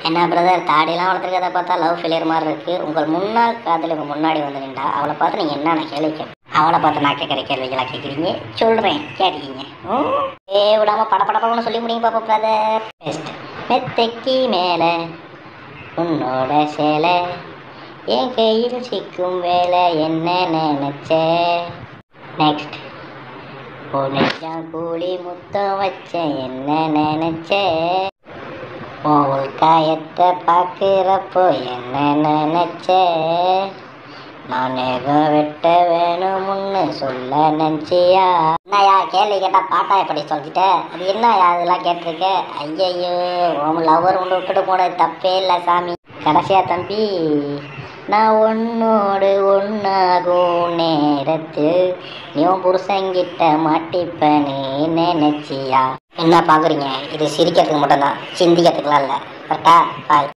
என்ன பிரதர் தாடியெல்லாம் வளர்த்துருக்கதை பார்த்தா love failure மாதிரி இருக்கு உங்கள் முன்னாள் காதலுக்கு முன்னாடி வந்து நின்றா அவளை பார்த்து நீங்கள் என்னென்ன கேள்வி கேட்ப அவளை பார்த்து நான் கேட்குற கேள்விகளா கேட்குறீங்க சொல்கிறேன் கேட்டுக்கிங்க ம். ஏ விடாம பட பட படம்னு சொல்லி முடியும் பாப்பா பிரதர் பெஸ்ட் மெத்தைக்கு மேலே உன்னோட சேலை என் கையில் சிக்கும் வேலை என்ன நினைச்ச நெக்ஸ்ட் உனச்சான் கூலி முத்தம் வச்ச என்ன நினைச்ச உன் காயத்தை பார்க்குறப்போ என்ன நினைச்ச நான் நகம் வெட்ட வேணும்னு சொல்ல நினச்சியா என்னையா கேள்வி கேட்டால் பாட்டா எப்படி சொல்லிட்ட அது என்னயா அதெல்லாம் கேட்டிருக்க ஐயையோ உன் லவர் ஒன்று விட்டுட்டு போனது தப்பே இல்லை சாமி கடைசியா தம்பி நான் உன்னோடு ஒன்றாகும் நேரத்தில் நீ உன் புருஷங்கிட்ட மாட்டிப்பனே நினைச்சியா என்ன பார்க்குறீங்க இது சிரிக்கிறதுக்கு மட்டும்தான் சிந்திக்கிறதுக்குலாம் இல்லை கரெக்டா பாய்